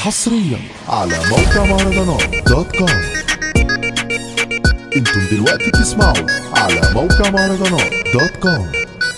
حصريا على موقع مهرجانات دوت كوم انتم دلوقتي بتسمعوا على موقع مهرجانات دوت كوم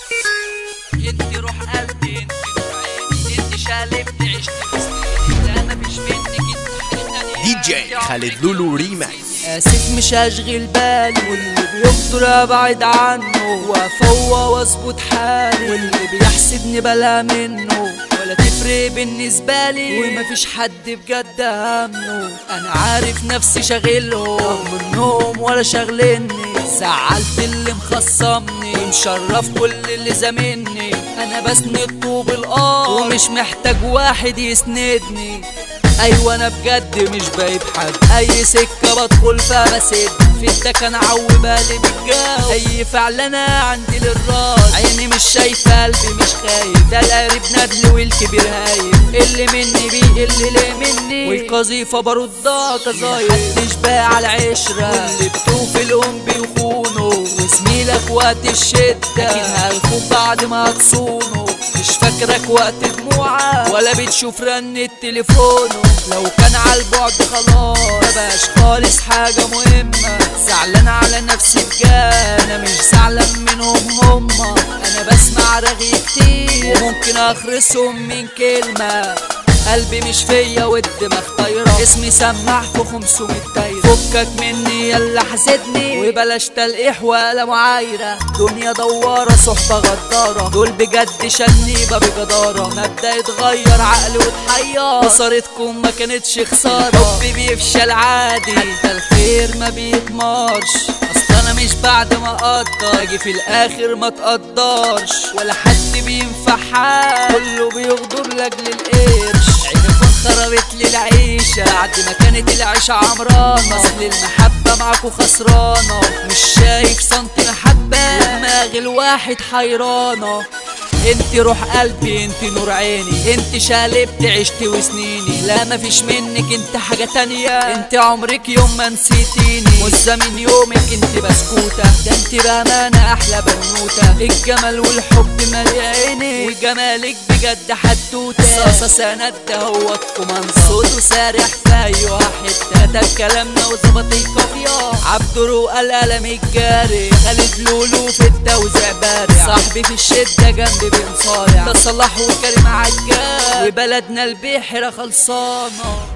انت روح قلبي انت نور عيني انت شقلبت عشت بسنين لا مفيش منك انت حاجة تانية دي جي خالد لولو ريماكس اسف مش هشغل بالي واللي بيخطر ابعد عنه وافوى واظبط حالي واللي بيحسدني بلا منه ولا تفرق بالنسبة لي ومفيش حد بجد همه انا عارف نفسي شاغلهم منهم ولا شاغلني زعلت اللي مخصمني ومشرف كل اللي زاملني انا بسند طوب الارض ومش محتاج واحد يسندني ايوه انا بجد مش بايب حد اي سكه بدخل فيها بسد في الدكن عوي بالي بالجو اي فعل انا عندي للراس عيني مش شايفه قلبي مش خايف ده القريب ندل والكبير هايب اللي مني بيه اللي ليه مني والقذيفه بردها كظايف محدش باع على عشره واللي بتوف الام بيخونوا وزميلك وقت الشده اكيد هيخون بعد ما تصونه مش فاكرك وقت دموعك ولا بتشوف رن التليفون لو كان على البعد خلاص مبقاش خالص حاجة مهمة زعلان على نفسي بجد انا مش زعلان منهم هما انا بسمع رغي كتير وممكن اخرسهم من كلمة قلبي مش فيا والدماغ طايرة اسمي سماح في 500 دايرة فكك مني يلا حسدني وبلاش تلقيح ولا معايرة دنيا دوارة صحبة غدارة دول بجد شنيبة بجدارة مبدأ يتغير عقلي وتحير خسارتكم ما كانتش خسارة حبي بيفشل عادي حتى الخير ما بيتمارش اصل انا مش بعد ما اقدر اجي في الاخر ما تقدرش ولا حد بينفع حد كله بيغدر لاجل القرش عينكم خربت لي العيشة بعد ما كانت العيشة عمرانة اصل المحبة معاكوا خسرانة مش شايف سنتي محبة دماغ الواحد حيرانة انت روح قلبي انت نور عيني انت شالبت عشت وسنيني لا مفيش منك انت حاجة تانية انت عمرك يوم ما نسيتيني مزة من يومك انت بسكوتة ده انت بأمانة احلى بنوتة الجمال والحب مالي عيني وجمالك بجد حدوتة صاصة سند هوتكم صوته سارح في اي واحد كتب كلامنا وظبط القافية عبد روقة القلم الجاري خالد لولو في التوزيع بارع صاحبي في الشدة جنبي بنصارع ده صلاح وكريم عجال وبلدنا البحيرة خلصانة